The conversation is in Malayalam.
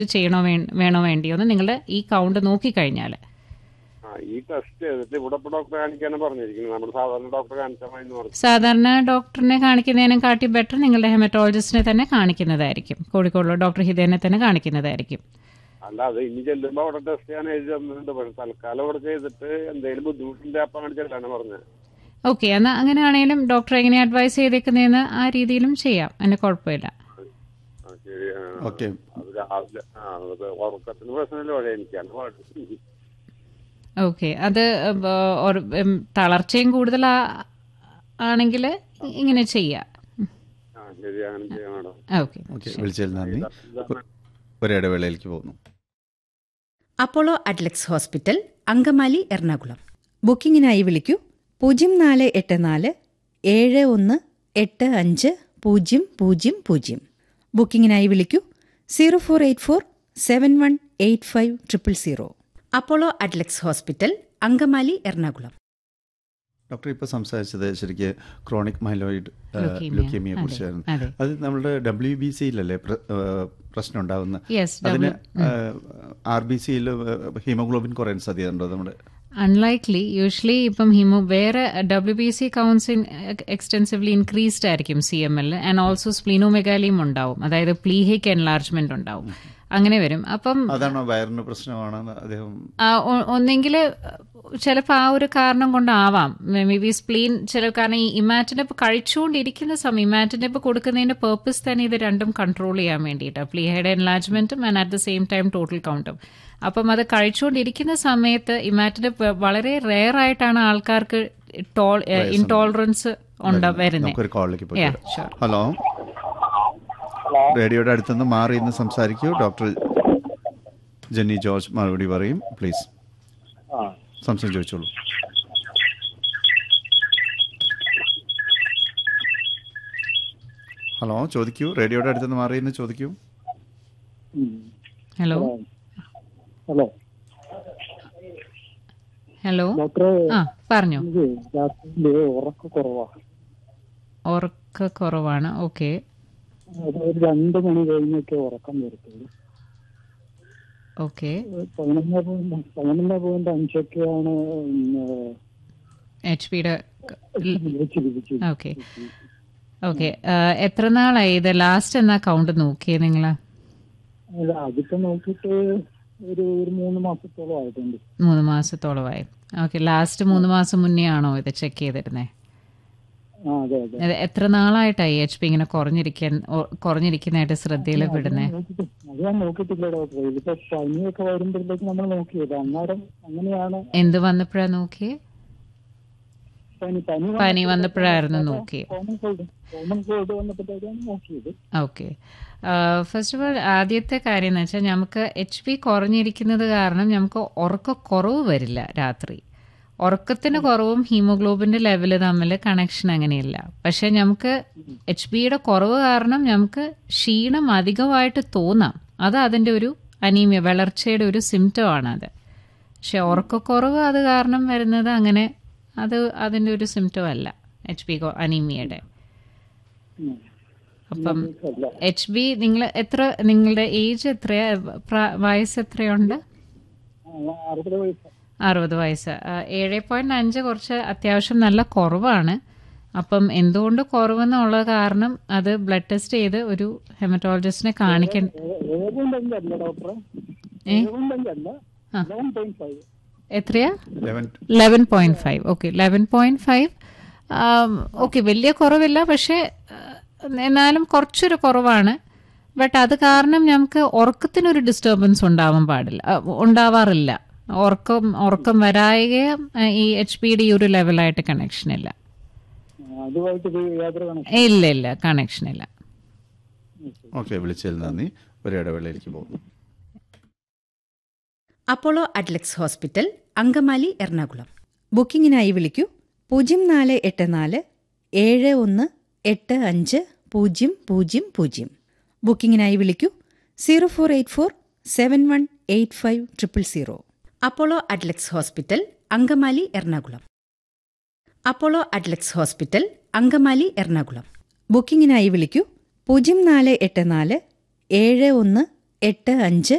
ചെയ്യണോ വേ- വേണോ വേണ്ടിയോ എന്ന് നിങ്ങളുടെ ഈ കൗണ്ട് നോക്കിക്കഴിഞ്ഞാൽ ആ ഈ ടെസ്റ്റ് ചെയ്തിട്ട് ഇവിടെ ഇപ്പൊ ഡോക്ടറെ കാണിക്കാനാണ് പറഞ്ഞിരിക്കുന്നത് നമ്മൾ സാധാരണ ഡോക്ടറെ കാണിച്ചാൽ മതി എന്ന് പറഞ്ഞു സാധാരണ ഡോക്ടറിനെ കാണിക്കുന്നതിനും കാട്ടി ബെറ്റർ നിങ്ങളുടെ ഹെമറ്റോളജിസ്റ്റിനെ തന്നെ കാണിക്കുന്നതായിരിക്കും കോഴിക്കോടുള്ള ഡോക്ടർ ഹിതേനെ തന്നെ കാണിക്കുന്നതായിരിക്കും അല്ല അത് ഇനി ചെല്ലുമ്പോ അവിടെ ടെസ്റ്റ് ചെയ്യാൻ എഴുതി തന്നിട്ടുണ്ട് പക്ഷെ തൽക്കാലം ഇവിടെ ചെയ്തിട്ട് എന്തെങ്കിലും ബുദ്ധിമുട്ടില്ല അപ്പൊ അങ്ങനെ ചെല്ലാനാണ് പറഞ്ഞത് ഓക്കെ എന്നാൽ അങ്ങനെയാണെങ്കിലും ഡോക്ടർ എങ്ങനെ അഡ്വൈസ് ചെയ്തേക്കുന്നതെന്ന് ആ രീതിയിലും ചെയ്യാം അതിന് കുഴപ്പമില്ല ആ ശരി ആ. ഓക്കെ അത് രാവിലെ ആ അത് ഉറക്കത്തിന് പ്രശ്നമില്ല പക്ഷേ എനിക്കാണ് പാട് ഓക്കെ അത് ബ- ഒരു- ഉം, തളർച്ചയും കൂടുതൽ ആണെങ്കിൽ ഇങ്ങനെ ചെയ്യാം ആ ശരി അങ്ങനെ ചെയ്യാം മാഡം ഓക്കെ ഓക്കെ വിളിച്ചതിൽ നന്ദി ഒരിടവേളയിലേക്ക് പോകുന്നു Apollo Adlux hospital Angamaly Ernakulam ബുക്കിംഗിനായി വിളിക്കൂ പൂജ്യം നാല് എട്ട് നാല് ഏഴ് ഒന്ന് എട്ട് അഞ്ച് പൂജ്യം പൂജ്യം പൂജ്യം ബുക്കിംഗിനായി വിളിക്കൂ zero four eight four seven one eight five triple zero Apollo Adlux hospital Angamaly Ernakulam doctor ഇപ്പോൾ സംസാരിച്ചത് ശരിക്ക് ക്രോണിക് മൈലോയിഡ് Leukemia. ലുക്കീമിയെ അതെ, കുറിച്ചായിരുന്നു അതെ. അത് നമ്മുടെ ഡബ്ല്യു ബി സിയിലല്ലേ പ്രശ്നം ഉണ്ടാവുന്ന യെസ് അതിന് ആർ ബി സിയിൽ ഹീമോഗ്ലോബിൻ കുറയാൻ സാധ്യതയുണ്ടോ നമ്മുടെ അൺലൈക്ലി യൂഷ്വലി ഇപ്പം ഹിമോ വേറെ W B C counts extensively increased ആയിരിക്കും C M L and also സ്പ്ലീനോമെഗാലിയും ഉണ്ടാവും അതായത് പ്ലീഹിക് എൻലാർജ്മെന്റ് ഉണ്ടാവും അങ്ങനെ വരും അപ്പം അതാണോ വയറിന് പ്രശ്നമാണെന്ന് അദ്ദേഹം ഒന്നെങ്കിൽ ചിലപ്പോൾ ആ ഒരു കാരണം കൊണ്ടാവാം മേ ബി സ്പ്ലീൻ ചില കാരണം ഈ ഇമാറ്റിനപ്പ് കഴിച്ചുകൊണ്ടിരിക്കുന്ന സമയം ഇമാറ്റിനപ്പ് കൊടുക്കുന്നതിന്റെ പേർപ്പസ് തന്നെ ഇത് രണ്ടും കൺട്രോൾ ചെയ്യാൻ വേണ്ടിയിട്ട് പ്ലീഹയുടെ എൻലാജ്മെന്റും and at the same time total കൗണ്ടും അപ്പം അത് കഴിച്ചുകൊണ്ടിരിക്കുന്ന സമയത്ത് ഇമാറ്റിനപ്പ് വളരെ റെയർ ആയിട്ടാണ് ആൾക്കാർക്ക് ടോൾ ഇൻടോളറൻസ് ഉണ്ട് വരുന്നത് നമുക്കൊരു കോളിലേക്ക് Yeah, പോയി sure. ഹലോ റേഡിയോയുടെ അടുത്തുനിന്ന് മാറി ഇന്ന് സംസാരിക്കൂ ഡോക്ടർ ജെന്നി ജോർജ് മറുപടി പറയും പ്ലീസ് സംശയം ചോദിച്ചോളൂ ഹലോ ചോദിക്കൂ റേഡിയോയുടെ അടുത്തുനിന്ന് മാറി ഇന്ന് ചോദിക്കൂ ഹലോ ഹലോ ഹലോ ഡോക്ടറെ ആ പറഞ്ഞോ എനിക്ക് രാത്രിയില് ഉറക്ക കുറവാ ഉറക്ക കുറവാണ് ഓക്കെ അത് ഒരു രണ്ട് മണി കഴിഞ്ഞൊക്കെ ഉറക്കം വരത്തുള്ളൂ ഓക്കെ പതിനൊന്ന് പോയിന്റ് പതിനൊന്ന് പോയിന്റ് അഞ്ചൊക്കെയാണ് എച്ച് പിയുടെ വിളിച്ചിരിക്കുന്നത് ഓക്കെ ഓക്കെ എത്ര നാളായി ഇത് ലാസ്റ്റ് എന്നാ കൗണ്ട് നോക്കിയത് നിങ്ങൾ അല്ല അതിപ്പോ നോക്കിയിട്ട് ഒരു ഒരു മൂന്ന് മാസത്തോളം ആയിട്ടുണ്ട് മൂന്ന് മാസത്തോളമായി ഓക്കെ ലാസ്റ്റ് മൂന്ന് മാസം മുന്നേ ആണോ ഇത് ചെക്ക് ചെയ്തിരുന്നത് ആ അതെ അതെ എത്ര നാളായിട്ടായി എച്ച് പി ഇങ്ങനെ കുറഞ്ഞിരിക്കാൻ ഓ- കുറഞ്ഞിരിക്കുന്നതായിട്ട് ശ്രദ്ധയിൽ പെടുന്നേ നോക്കിയിട്ട് അത് ഞാൻ നോക്കിയിട്ടില്ല ഡോക്ടറെ ഇതിപ്പോ പനിയൊക്കെ വരുമ്പോഴത്തേക്ക് നമ്മൾ നോക്കിയത് അന്നേരം അങ്ങനെയാണ് എന്ത് വന്നപ്പോഴാ നോക്കിയേ പനി പനി പനി വന്നപ്പോഴായിരുന്നു നോക്കിയത് കോമൺ കോൾഡ് കോമൺ കോൾഡ് വന്നപ്പോഴത്തേക്കാണ് നോക്കിയത് ഓക്കെ ഫസ്റ്റ് ഓഫ് ഓൾ ആദ്യത്തെ കാര്യം എന്ന് വെച്ചാൽ നമുക്ക് എച്ച് പി കുറഞ്ഞിരിക്കുന്നത് കാരണം നമുക്ക് ഉറക്കക്കുറവ് വരില്ല രാത്രി ഉറക്കത്തിന് കുറവും ഹീമോഗ്ലോബിന്റെ ലെവൽ തമ്മിൽ കണക്ഷൻ അങ്ങനെയില്ല പക്ഷെ നമുക്ക് എച്ച് പിയുടെ കുറവ് കാരണം നമുക്ക് ക്ഷീണം അധികമായിട്ട് തോന്നാം അത് അതിൻ്റെ ഒരു അനീമിയ വളർച്ചയുടെ ഒരു സിംറ്റം ആണ് അത് പക്ഷെ ഉറക്കക്കുറവ് അത് കാരണം വരുന്നത് അങ്ങനെ അത് അതിൻ്റെ ഒരു സിംറ്റം അല്ല എച്ച് പി അനീമിയയുടെ ഉം. അപ്പം അല്ല എച്ച് ബി നിങ്ങൾ എത്ര നിങ്ങളുടെ ഏജ് എത്രയാ പ്രാ- വയസ്സ് എത്രയുണ്ട് ആ, അറുപത് വയസ്സ് അറുപത് വയസ്സ് ആ, ഏഴ് പോയിന്റ് അഞ്ച് കുറച്ച് അത്യാവശ്യം നല്ല കുറവാണ് അപ്പം എന്തുകൊണ്ട് കുറവെന്നുള്ള കാരണം അത് ബ്ലഡ് ടെസ്റ്റ് ചെയ്ത് ഒരു ഹെമറ്റോളജിസ്റ്റിനെ കാണിക്കാൻ ഏഴുണ്ടെങ്കിൽ അല്ല ഡോക്ടറെ ഏ? ഏഴുണ്ടെങ്കിൽ അല്ല ആ. ലെവൻ പോയിന്റ് ഫൈവ് എത്രയാ eleven eleven point five okay eleven point five okay വലിയ കുറവില്ല പക്ഷേ ആ, എന്നാലും കുറച്ചൊരു കുറവാണ് ബട്ട് അത് കാരണം നമുക്ക് ഉറക്കത്തിനൊരു ഡിസ്റ്റർബൻസ് ഉണ്ടാവാൻ പാടില്ല ആ, ഉണ്ടാവാറില്ല ഉറക്കം ഉറക്കം വരായികയും ആ, ഈ എച്ച് പിയുടെ ഈ ഒരു ലെവലായിട്ട് കണക്ഷൻ ഇല്ല അതുമായിട്ട് ഇത് യാതൊരു കണക്ഷൻ ഇല്ല ഇല്ല കണക്ഷൻ ഇല്ല ഓക്കെ വിളിച്ചതിൽ നന്ദി ഒരു ഇടവേളയിലേക്ക് പോകുന്നു Apollo Adlux hospital Angamaly Ernakulam ബുക്കിംഗിനായി വിളിക്കൂ പൂജ്യം നാല് എട്ട് നാല് ഏഴ് ഒന്ന് എട്ട് അഞ്ച് പൂജ്യം പൂജ്യം പൂജ്യം ബുക്കിംഗിനായി വിളിക്കൂ zero four eight four seven one eight five triple zero Apollo Adlux hospital Angamaly Ernakulam Apollo Adlux hospital Angamaly Ernakulam ബുക്കിംഗിനായി വിളിക്കൂ പൂജ്യം നാല് എട്ട് നാല് ഏഴ് ഒന്ന് എട്ട് അഞ്ച്